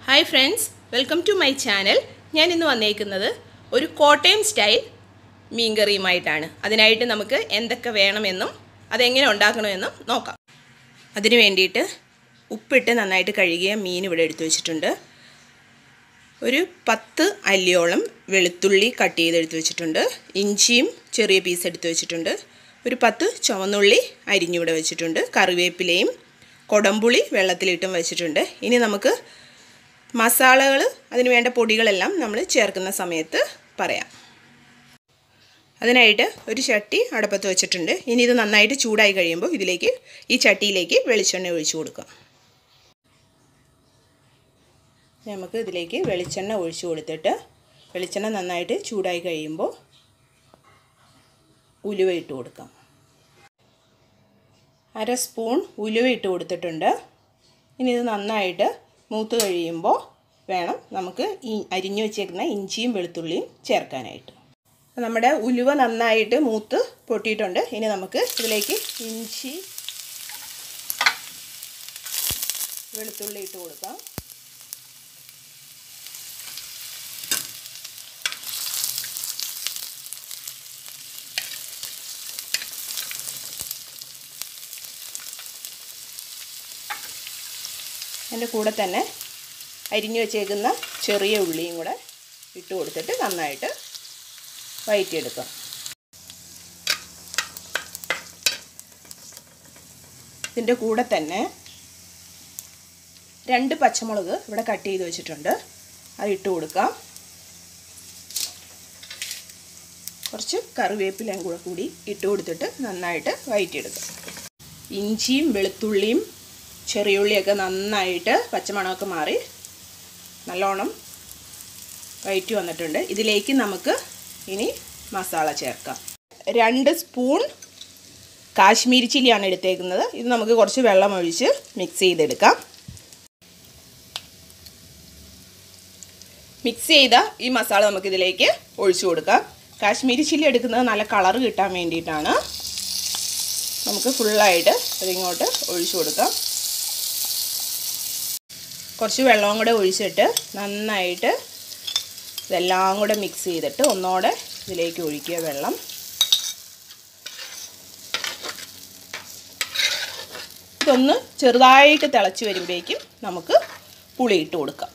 hi friends welcome to my channel ഞാൻ ഇന്ന് വന്നേക്കുന്നത് ഒരു കോട്ടയം സ്റ്റൈൽ മീൻകറിയുമായിട്ടാണ് അതിനായിട്ട് നമുക്ക് എന്തൊക്കെ വേണമെന്നും അതെങ്ങനെ ഉണ്ടാക്കണമെന്നും നോക്കാം അതിന് വേണ്ടിയിട്ട് ഉപ്പിട്ട് നന്നായിട്ട് കഴുകിയ മീൻ ഇവിടെ എടുത്തു വെച്ചിട്ടുണ്ട് ഒരു പത്ത് അല്ലിയോളം വെളുത്തുള്ളി കട്ട് ചെയ്തെടുത്ത് വെച്ചിട്ടുണ്ട് ഇഞ്ചിയും ചെറിയ പീസ് എടുത്ത് വെച്ചിട്ടുണ്ട് ഒരു പത്ത് ചുവന്നുള്ളി അരിഞ്ഞിവിടെ വെച്ചിട്ടുണ്ട് കറിവേപ്പിലയും കൊടമ്പുളി വെള്ളത്തിലിട്ടും വെച്ചിട്ടുണ്ട് ഇനി നമുക്ക് മസാലകൾ അതിന് വേണ്ട പൊടികളെല്ലാം നമ്മൾ ചേർക്കുന്ന സമയത്ത് പറയാം അതിനായിട്ട് ഒരു ചട്ടി അടപ്പത്ത് വെച്ചിട്ടുണ്ട് ഇനി ഇത് നന്നായിട്ട് ചൂടായി കഴിയുമ്പോൾ ഇതിലേക്ക് ഈ ചട്ടിയിലേക്ക് വെളിച്ചെണ്ണ ഒഴിച്ചു കൊടുക്കാം നമുക്ക് ഇതിലേക്ക് വെളിച്ചെണ്ണ ഒഴിച്ചു കൊടുത്തിട്ട് വെളിച്ചെണ്ണ നന്നായിട്ട് ചൂടായി കഴിയുമ്പോൾ ഉലുവ ഇട്ട് കൊടുക്കാം അര സ്പൂൺ ഉലുവ ഇട്ട് കൊടുത്തിട്ടുണ്ട് ഇനി ഇത് നന്നായിട്ട് മൂത്ത് കഴിയുമ്പോൾ വേണം നമുക്ക് ഈ അരിഞ്ഞു വെച്ചേക്കുന്ന ഇഞ്ചിയും വെളുത്തുള്ളിയും ചേർക്കാനായിട്ട് നമ്മുടെ ഉലുവ നന്നായിട്ട് മൂത്ത് പൊട്ടിയിട്ടുണ്ട് ഇനി നമുക്ക് ഇതിലേക്ക് ഇഞ്ചി വെളുത്തുള്ളി ഇട്ട് കൊടുക്കാം അതിൻ്റെ കൂടെ തന്നെ അരിഞ്ഞു വെച്ചേക്കുന്ന ചെറിയ ഉള്ളിയും കൂടെ ഇട്ട് കൊടുത്തിട്ട് നന്നായിട്ട് വയറ്റിയെടുക്കാം ഇതിൻ്റെ കൂടെ തന്നെ രണ്ട് പച്ചമുളക് ഇവിടെ കട്ട് ചെയ്ത് വെച്ചിട്ടുണ്ട് അത് ഇട്ട് കൊടുക്കാം കുറച്ച് കറിവേപ്പിലയും കൂടെ കൂടി ഇട്ട് കൊടുത്തിട്ട് നന്നായിട്ട് വയറ്റിയെടുക്കാം ഇഞ്ചിയും വെളുത്തുള്ളിയും ചെറിയുള്ളിയൊക്കെ നന്നായിട്ട് പച്ചമണമൊക്കെ മാറി നല്ലോണം വയറ്റി വന്നിട്ടുണ്ട് ഇതിലേക്ക് നമുക്ക് ഇനി മസാല ചേർക്കാം രണ്ട് സ്പൂൺ കാശ്മീരി ചില്ലിയാണ് എടുത്തേക്കുന്നത് ഇത് നമുക്ക് കുറച്ച് വെള്ളം ഒഴിച്ച് മിക്സ് ചെയ്തെടുക്കാം മിക്സ് ചെയ്ത ഈ മസാല നമുക്കിതിലേക്ക് ഒഴിച്ചു കൊടുക്കാം കാശ്മീരി ചില്ലി എടുക്കുന്നത് നല്ല കളർ കിട്ടാൻ വേണ്ടിയിട്ടാണ് നമുക്ക് ഫുള്ളായിട്ട് അതിങ്ങോട്ട് ഒഴിച്ചു കൊടുക്കാം കുറച്ച് വെള്ളവും കൂടെ ഒഴിച്ചിട്ട് നന്നായിട്ട് ഇതെല്ലാം കൂടെ മിക്സ് ചെയ്തിട്ട് ഒന്നോടെ ഇതിലേക്ക് ഒഴിക്കുക വെള്ളം ഇതൊന്ന് ചെറുതായിട്ട് തിളച്ച് വരുമ്പോഴേക്കും നമുക്ക് പുളി ഇട്ട് കൊടുക്കാം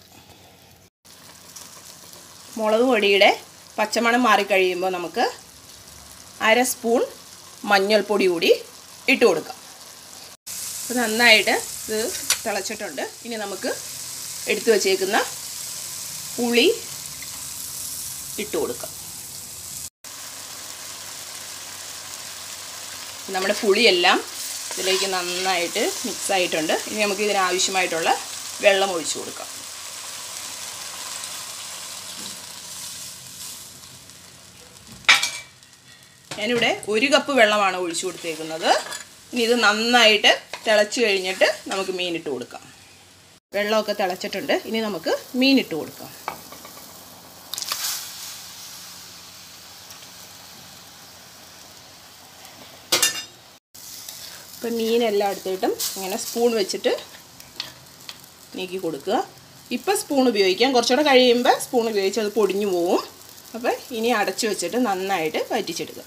മുളക് പൊടിയുടെ പച്ചമണം മാറിക്കഴിയുമ്പോൾ നമുക്ക് അര സ്പൂൺ മഞ്ഞൾപ്പൊടി കൂടി ഇട്ട് കൊടുക്കാം അപ്പോൾ നന്നായിട്ട് ഇത് തിളച്ചിട്ടുണ്ട് ഇനി നമുക്ക് എടുത്തു വച്ചേക്കുന്ന പുളി ഇട്ട് കൊടുക്കാം നമ്മുടെ പുളിയെല്ലാം ഇതിലേക്ക് നന്നായിട്ട് മിക്സ് ആയിട്ടുണ്ട് ഇനി നമുക്ക് ഇതിനാവശ്യമായിട്ടുള്ള വെള്ളം ഒഴിച്ചു കൊടുക്കാം ഞാനിവിടെ ഒരു കപ്പ് വെള്ളമാണ് ഒഴിച്ചു കൊടുത്തേക്കുന്നത് ഇനി ഇത് നന്നായിട്ട് തിളച്ച് കഴിഞ്ഞിട്ട് നമുക്ക് മീനിട്ട് കൊടുക്കാം വെള്ളമൊക്കെ തിളച്ചിട്ടുണ്ട് ഇനി നമുക്ക് മീനിട്ട് കൊടുക്കാം ഇപ്പം മീനെല്ലാം എടുത്തിട്ടും ഇങ്ങനെ സ്പൂൺ വെച്ചിട്ട് നീക്കി കൊടുക്കുക ഇപ്പം സ്പൂൺ ഉപയോഗിക്കാം കുറച്ചുകൂടെ കഴിയുമ്പോൾ സ്പൂൺ ഉപയോഗിച്ച് അത് പൊടിഞ്ഞു പോവും അപ്പോൾ ഇനി അടച്ചു വെച്ചിട്ട് നന്നായിട്ട് വറ്റിച്ചെടുക്കുക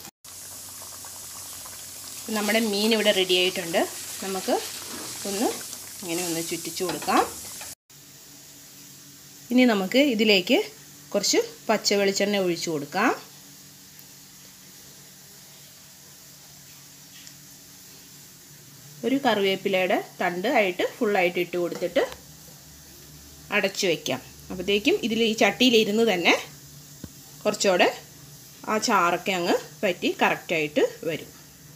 നമ്മുടെ മീൻ ഇവിടെ റെഡി ആയിട്ടുണ്ട് നമുക്ക് ഒന്ന് ഇങ്ങനെ ഒന്ന് ചുറ്റിച്ചു കൊടുക്കാം ഇനി നമുക്ക് ഇതിലേക്ക് കുറച്ച് പച്ച വെളിച്ചെണ്ണ ഒഴിച്ചു കൊടുക്കാം ഒരു കറിവേപ്പിലയുടെ തണ്ട് ആയിട്ട് ഫുള്ളായിട്ട് ഇട്ട് കൊടുത്തിട്ട് അടച്ചു വയ്ക്കാം അപ്പോഴത്തേക്കും ഇതിൽ ഈ ചട്ടിയിലിരുന്ന് തന്നെ കുറച്ചുകൂടെ ആ ചാറൊക്കെ അങ്ങ് പറ്റി കറക്റ്റായിട്ട് വരും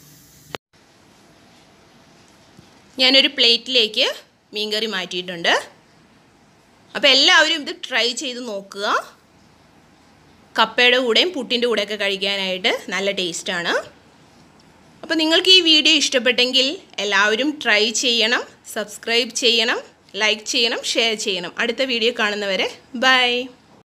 ഞാനൊരു പ്ലേറ്റിലേക്ക് മീൻകറി മാറ്റിയിട്ടുണ്ട് അപ്പോൾ എല്ലാവരും ഇത് ട്രൈ ചെയ്ത് നോക്കുക കപ്പയുടെ കൂടെയും പുട്ടിൻ്റെ കൂടെയൊക്കെ കഴിക്കാനായിട്ട് നല്ല ടേസ്റ്റാണ് അപ്പോൾ നിങ്ങൾക്ക് ഈ വീഡിയോ ഇഷ്ടപ്പെട്ടെങ്കിൽ എല്ലാവരും ട്രൈ ചെയ്യണം സബ്സ്ക്രൈബ് ചെയ്യണം ലൈക്ക് ചെയ്യണം ഷെയർ ചെയ്യണം അടുത്ത വീഡിയോ കാണുന്നവരെ ബൈ